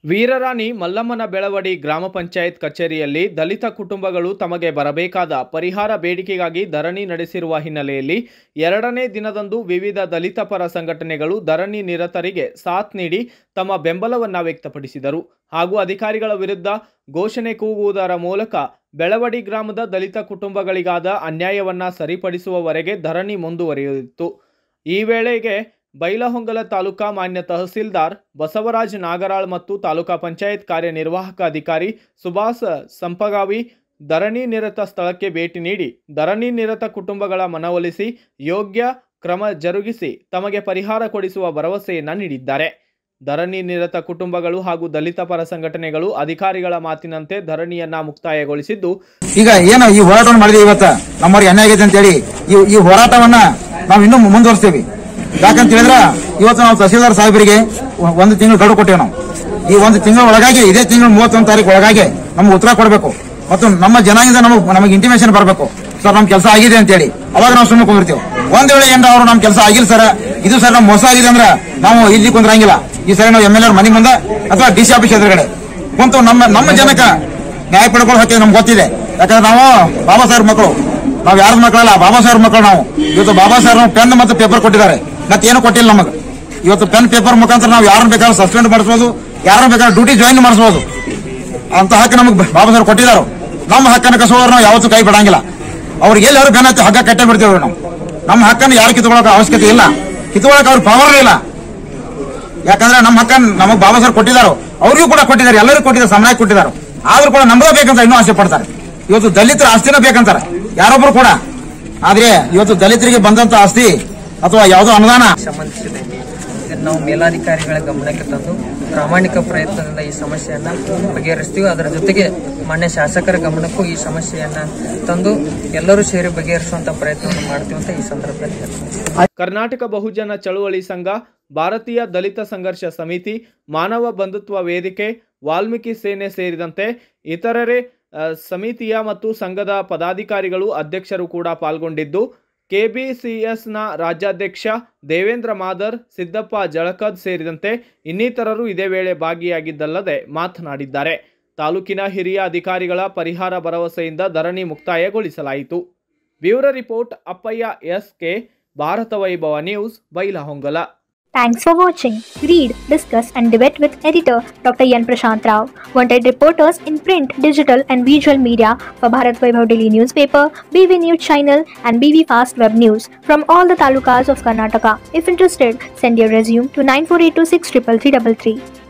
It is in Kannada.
ವೀರರಾಣಿ ಮಲ್ಲಮ್ಮನ ಬೆಳವಡಿ ಗ್ರಾಮ ಪಂಚಾಯತ್ ಕಚೇರಿಯಲ್ಲಿ ದಲಿತ ಕುಟುಂಬಗಳು ತಮಗೆ ಬರಬೇಕಾದ ಪರಿಹಾರ ಬೇಡಿಕೆಗಾಗಿ ಧರಣಿ ನಡೆಸಿರುವ ಹಿನ್ನೆಲೆಯಲ್ಲಿ ಎರಡನೇ ದಿನದಂದು ವಿವಿಧ ದಲಿತ ಪರ ಸಂಘಟನೆಗಳು ಧರಣಿ ನಿರತರಿಗೆ ಸಾಥ್ ನೀಡಿ ತಮ್ಮ ಬೆಂಬಲವನ್ನು ವ್ಯಕ್ತಪಡಿಸಿದರು ಹಾಗೂ ಅಧಿಕಾರಿಗಳ ವಿರುದ್ಧ ಘೋಷಣೆ ಕೂಗುವುದರ ಮೂಲಕ ಬೆಳವಡಿ ಗ್ರಾಮದ ದಲಿತ ಕುಟುಂಬಗಳಿಗಾದ ಅನ್ಯಾಯವನ್ನ ಸರಿಪಡಿಸುವವರೆಗೆ ಧರಣಿ ಮುಂದುವರಿಯಿತು ಈ ವೇಳೆಗೆ ಬೈಲಹೊಂಗಲ ತಾಲೂಕಾ ಮಾನ್ಯ ತಹಸೀಲ್ದಾರ್ ಬಸವರಾಜ್ ನಾಗರಾಳ್ ಮತ್ತು ತಾಲೂಕಾ ಪಂಚಾಯತ್ ಕಾರ್ಯನಿರ್ವಾಹಕ ಅಧಿಕಾರಿ ಸುಭಾಸ್ ಸಂಪಗಾವಿ ಧರಣಿ ನಿರತ ಸ್ಥಳಕ್ಕೆ ಭೇಟಿ ನೀಡಿ ಧರಣಿ ನಿರತ ಕುಟುಂಬಗಳ ಮನವೊಲಿಸಿ ಯೋಗ್ಯ ಕ್ರಮ ಜರುಗಿಸಿ ತಮಗೆ ಪರಿಹಾರ ಕೊಡಿಸುವ ಭರವಸೆಯನ್ನ ನೀಡಿದ್ದಾರೆ ಧರಣಿ ನಿರತ ಕುಟುಂಬಗಳು ಹಾಗೂ ದಲಿತ ಪರ ಸಂಘಟನೆಗಳು ಅಧಿಕಾರಿಗಳ ಮಾತಿನಂತೆ ಧರಣಿಯನ್ನ ಮುಕ್ತಾಯಗೊಳಿಸಿದ್ದು ಈಗ ಏನು ಈ ಹೋರಾಟವನ್ನು ಮಾಡಿದೀವಿ ಇವತ್ತ ನಮ್ಮವ್ರಿಗೆ ಅನ್ಯಾಯ ಆಗೈತೆ ಅಂತ ಹೇಳಿ ಈ ಈ ಹೋರಾಟವನ್ನ ನಾವು ಇನ್ನೂ ಮುಂದುವರಿಸ್ತೀವಿ ಯಾಕಂತ ಹೇಳಿದ್ರ ಇವತ್ತು ನಾವು ತಹಸೀಲ್ದಾರ್ ಸಾಹೇಬರಿಗೆ ಒ- ಒಂದು ತಿಂಗಳು ಗಡುವು ಕೊಟ್ಟೇವೆ ನಾವು ಈ ಒಂದು ತಿಂಗಳ ಒಳಗಾಗಿ ಇದೇ ತಿಂಗಳು ಮೂವತ್ತೊಂದು ತಾರೀಕು ಒಳಗಾಗಿ ನಮ್ಗೆ ಉತ್ತರ ಕೊಡಬೇಕು ಮತ್ತು ನಮ್ಮ ಜನಾಂಗದಿಂದ ನಮಗೆ ನಮಗೆ ಇಂಟಿಮೇಷನ್ ಬರಬೇಕು ಸರ್ ನಮ್ ಕೆಲಸ ಆಗಿದೆ ಅಂತ ಹೇಳಿ ಅವಾಗ ನಾವು ಸುಮ್ಮನೆ ಕುಂದಿರ್ತೀವಿ ಒಂದ್ ವೇಳೆ ಏನ್ರ ಅವ್ರು ನಮ್ ಕೆಲಸ ಆಗಿಲ್ಲ ಸರ್ ಇದು ಸರ್ ನಮ್ ಮೋಸ ಆಗಿದೆ ಅಂದ್ರೆ ನಾವು ಇಲ್ಲಿ ಕುಂದ್ರಂಗಿಲ್ಲ ಈ ಸರಿ ನಾವು ಎಮ್ ಎಲ್ ಆರ್ ಮನೆ ಮುಂದೆ ಅಥವಾ ಡಿ ಸಿ ಆಫೀಸ್ ಎದುರುಗಡೆ ಕುಂತು ನಮ್ಮ ನಮ್ಮ ಜನಕ್ಕೆ ನ್ಯಾಯ ಪಡ್ಕೊಳ್ಳೋ ಹಕ್ಕಿದೆ ನಮ್ಗೆ ಗೊತ್ತಿದೆ ಯಾಕಂದ್ರೆ ನಾವು ಬಾಬಾ ಸಾಹೇಬ್ ಮಕ್ಕಳು ನಾವು ಯಾರ ಮಕ್ಕಳಲ್ಲ ಬಾಬಾ ಸಾಹೇಬ್ ಮಕ್ಕಳು ನಾವು ಇವತ್ತು ಬಾಬಾ ಸಾಹೇಬ್ ಪೆನ್ ಮತ್ತು ಪೇಪರ್ ಕೊಟ್ಟಿದ್ದಾರೆ ಮತ್ತೇನು ಕೊಟ್ಟಿಲ್ಲ ನಮಗೆ ಇವತ್ತು ಪೆನ್ ಪೇಪರ್ ಮುಖಾಂತರ ನಾವು ಯಾರನ್ನ ಬೇಕಾದ್ರೂ ಸಸ್ಪೆಂಡ್ ಮಾಡಿಸ್ಬೋದು ಯಾರನ್ನ ಬೇಕಾದ್ರೆ ಡ್ಯೂಟಿ ಜಾಯಿನ್ ಮಾಡಿಸ್ಬೋದು ಅಂತ ಹಕ್ಕು ನಮಗೆ ಬಾಬಾ ಸಾಹೇಬ್ ಕೊಟ್ಟಿದ್ದಾರೆ ನಮ್ಮ ಹಕ್ಕನ್ನು ಕಸೋರು ನಾವು ಯಾವತ್ತೂ ಕೈ ಬಿಡಂಗಿಲ್ಲ ಅವ್ರಿಗೆ ಎಲ್ಲರೂ ಬೆನ್ನ ಹತ್ತಿ ಹಗ್ಗ ಕಟ್ಟೆ ಬಿಡ್ತೇವೆ ನಾವು ನಮ್ಮ ಹಕ್ಕನ್ನು ಯಾರು ಕಿತ್ಕೊಳ್ಳೋಕೆ ಅವಶ್ಯಕತೆ ಇಲ್ಲ ಕಿತ್ಕೊಳ್ಳೋಕೆ ಅವ್ರ ಪವರ್ ಇಲ್ಲ ಯಾಕಂದ್ರೆ ನಮ್ಮ ಹಕ್ಕನ್ನು ನಮಗೆ ಬಾಬಾ ಸಾಹೇಬ್ ಕೊಟ್ಟಿದ್ದಾರೆ ಅವ್ರಿಗೂ ಕೂಡ ಕೊಟ್ಟಿದ್ದಾರೆ ಎಲ್ಲರಿಗೂ ಕೊಟ್ಟಿದ್ದಾರೆ ಸಮನಾಗಿ ಕೊಟ್ಟಿದ್ದಾರೆ ಆದ್ರೂ ಕೂಡ ನಮ್ದೇ ಬೇಕಂತ ಇನ್ನೂ ಆಸೆ ಪಡ್ತಾರೆ ಇವತ್ತು ದಲಿತರ ಆಸ್ತಿನ ಬೇಕಂತಾರೆ ಯಾರೊಬ್ರು ಕೂಡ ಆದ್ರೆ ಇವತ್ತು ದಲಿತರಿಗೆ ಬಂದಂತ ಆಸ್ತಿ ಅಥವಾ ಯಾವುದೋ ಅನುದಾನ ಸಂಬಂಧಿಸಿದೆ ಇದನ್ನು ನಾವು ಮೇಲಾಧಿಕಾರಿಗಳ ಗಮನಕ್ಕೆ ತಂದು ಪ್ರಾಮಾಣಿಕ ಪ್ರಯತ್ನದಿಂದ ಈ ಸಮಸ್ಯೆಯನ್ನ ಬಗೆಹರಿಸ್ತೀವಿ ಅದರ ಜೊತೆಗೆ ಮಾನ್ಯ ಶಾಸಕರ ಗಮನಕ್ಕೂ ಈ ಸಮಸ್ಯೆಯನ್ನ ತಂದು ಎಲ್ಲರೂ ಸೇರಿ ಬಗೆಹರಿಸುವಂತ ಪ್ರಯತ್ನವನ್ನು ಮಾಡ್ತೀವಿ ಅಂತ ಈ ಸಂದರ್ಭದಲ್ಲಿ ಹೇಳ್ತೀನಿ ಕರ್ನಾಟಕ ಬಹುಜನ ಚಳುವಳಿ ಸಂಘ ಭಾರತೀಯ ದಲಿತ ಸಂಘರ್ಷ ಸಮಿತಿ ಮಾನವ ಬಂಧುತ್ವ ವೇದಿಕೆ ವಾಲ್ಮೀಕಿ ಸೇನೆ ಸೇರಿದಂತೆ ಇತರರೇ ಆ, ಸಮಿತಿಯ ಮತ್ತು ಸಂಘದ ಪದಾಧಿಕಾರಿಗಳು ಅಧ್ಯಕ್ಷರು ಕೂಡ ಪಾಲ್ಗೊಂಡಿದ್ದು ಕೆಬಿಸಿಎಸ್ನ ರಾಜ್ಯಾಧ್ಯಕ್ಷ ದೇವೇಂದ್ರ ಮಾದರ್ ಸಿದ್ದಪ್ಪ ಜಳಕದ್ ಸೇರಿದಂತೆ ಇನ್ನಿತರರು ಇದೇ ವೇಳೆ ಭಾಗಿಯಾಗಿದ್ದಲ್ಲದೆ ಮಾತನಾಡಿದ್ದಾರೆ ತಾಲೂಕಿನ ಹಿರಿಯ ಅಧಿಕಾರಿಗಳ ಪರಿಹಾರ ಭರವಸೆಯಿಂದ ಧರಣಿ ಮುಕ್ತಾಯಗೊಳಿಸಲಾಯಿತು bureau report Appayya S K Bharata Vaibhava news Bailhongal Thanks for watching. Read, discuss, and debate with editor Dr. Yan Prashant Rao. Wanted reporters in print, digital, and visual media for Bharat Vaibhav Daily Newspaper, BV News Channel, and BV Fast Web News from all the talukas of Karnataka. If interested, send your resume to 9482633333.